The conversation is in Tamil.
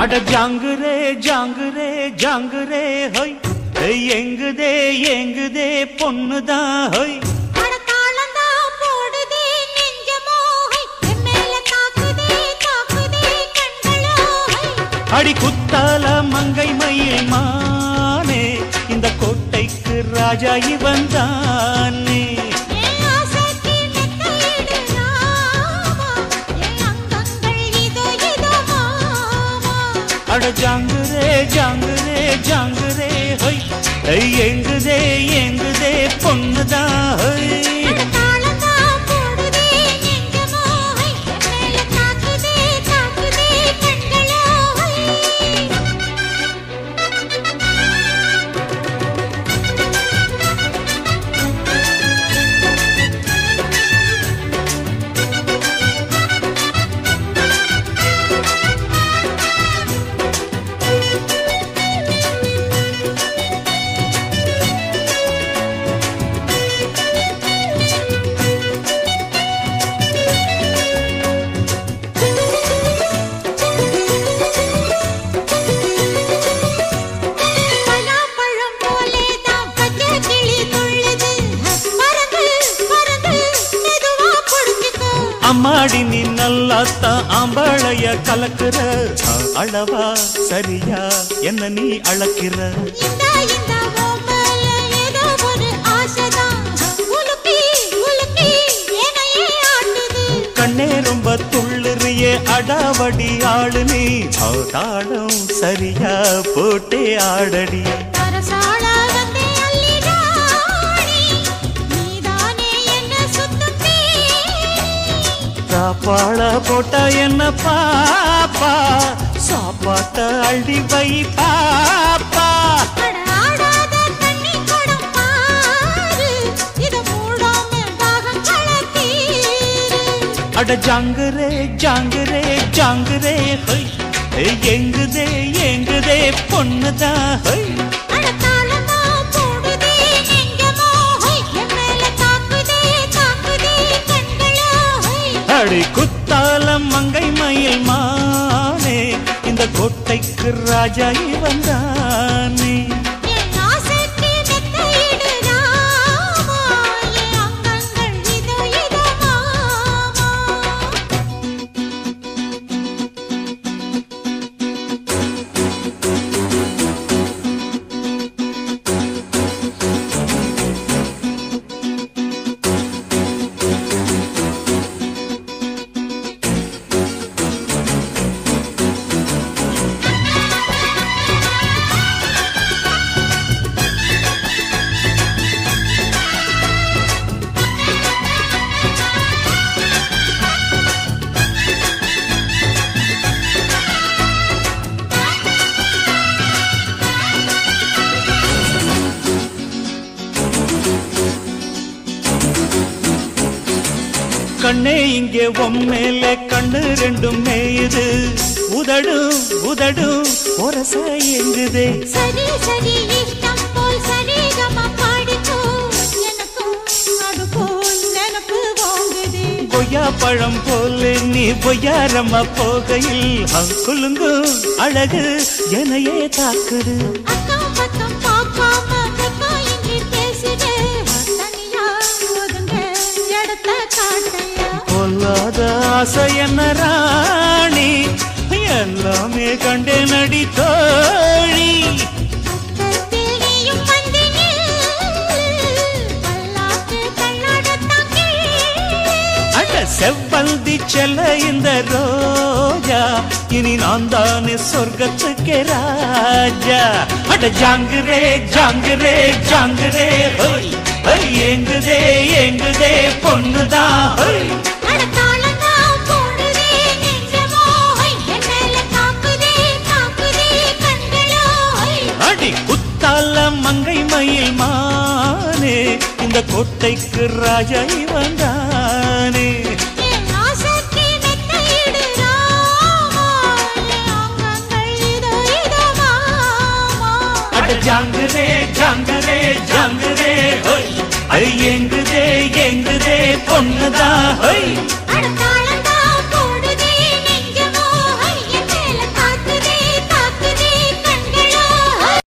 அட ஜாங்குரே ஜாங்குரே ஜாங்குரே ஹொய் ஏய், எங்குதே எங்குதே பொண்ணுதான் ஹொய் அட தாளந்தான் போடுதே நெஞ்சமோ ஹை என் மேல தாக்குதே தாக்குதே கண்களோ ஹை அடி குத்தால மங்கை மயில் மானே இந்த கோட்டைக்கு ராஜா இவன் தானே என் ஆசைக்கு மெத்தையிடு ராமா என் அங்கங்கள் இதோ இதோ மாமா அட ஜாங்குரே ஜாங்குரே ஜாங்குரே ஹொய் ஏய், எங்குதே எங்குதே பொண்ணுதான் ஹொய் அட தாளந்தான் போடுதே நெஞ்சமோ ஹை என் மேல தாக்குதே தாக்குதே கண்களோ ஹை பலாப்பழம் போலேதான் பச்சை கிளி துள்ளுது பறந்து பறந்து மெதுவா புடிச்சுக்கோ அம்மாடி நீ நல்லாத்தான் ஆம்பாளைய கலக்குற அளவா சரியா என்ன நீ அளக்கிற இந்த இந்த ஓம்பல ஏதோ ஒரு ஆசைதான் உலுக்கி உலுக்கி என்னையே ஆட்டுது கண்ணே ரொம்ப துள்ளுறியே அடாவடி ஆளு நீ தாளம் சரியா போட்டே ஆடடி அரசாள வந்தே அள்ளி ராணி நீதானே என்ன சுத்தத்தே சாப்பாட போட்டா என்ன பாப்பா சாப்பாட்ட அள்ளி வை பாப்பா அட ஆடாத தண்ணி குடம் பாரு இத மூடாம தாகங்களை தீரு அட ஜாங்குரே ஜாங்குரே ஜாங்குரே ஹொய் ஏய், எங்குதே எங்குதே பொண்ணுதான் ஹொய் அட தாளமா போடுதே நெஞ்சமோ ஹை என் மேல தாக்குதே தாக்குதே கண்களோ ஹை அடி குத்தாலம் மங்கை மயில் மானே இந்த கோட்டைக்கு ராஜா இவன் தானே என் ஆசைக்கு மெத்தையிடு ராமா என் அங்கங்கள் இதோ இதோ மாமா கண்ணே இங்கே உம்மேல கண்ணு ரெண்டும் மேயுது உதடு உதடு ஒரச எங்குதே சரி சரி இஷ்டம் போல் சரிகம பாடிக்கோ எனக்கும் அது போல் நினப்பு வாங்குதே கொய்யா பழம் போல நீ பொய்யாரம்மா போகையில் குலுங்கு அழகு எனையே தாக்குது அக்கம் பக்கம் பார்க்காம வெக்கம் இன்றி பேசுதே தனியா ஒதுங்க இடத்த காட்டையா பொல்லாத ஆசை என்ன ராணி எல்லாமே கண்டே நடி தோழி பக்கத்தில் நீயும் வந்து நில்லு பல்லாக்கு தள்ளாடத்தான் கேளு அட செவ்வந்தி செல்ல இந்த ரோஜா இனி நான் தானே சொர்க்கத்துக்கே ராஜா அட ஜாங்குரே ஜாங்குரே ஜாங்குரே ஹோய் ஹோய் எங்குதே எங்குதே பொண்ணுதான் ஹோய் அட தாளந்தான் போடுதே நெஞ்சமோ ஹை என் மேல தாக்குதே தாக்குதே கண்களோ ஹை அடி குத்தால மங்கை மயில் மானே இந்த கோட்டைக்கு ராஜா இவன் தானே என் ஆசைக்கு மெத்தையிடு ராமா என் அங்கங்கள் இதோ இதோ மாமா அட ஜாங்குரே ஜாங்குரே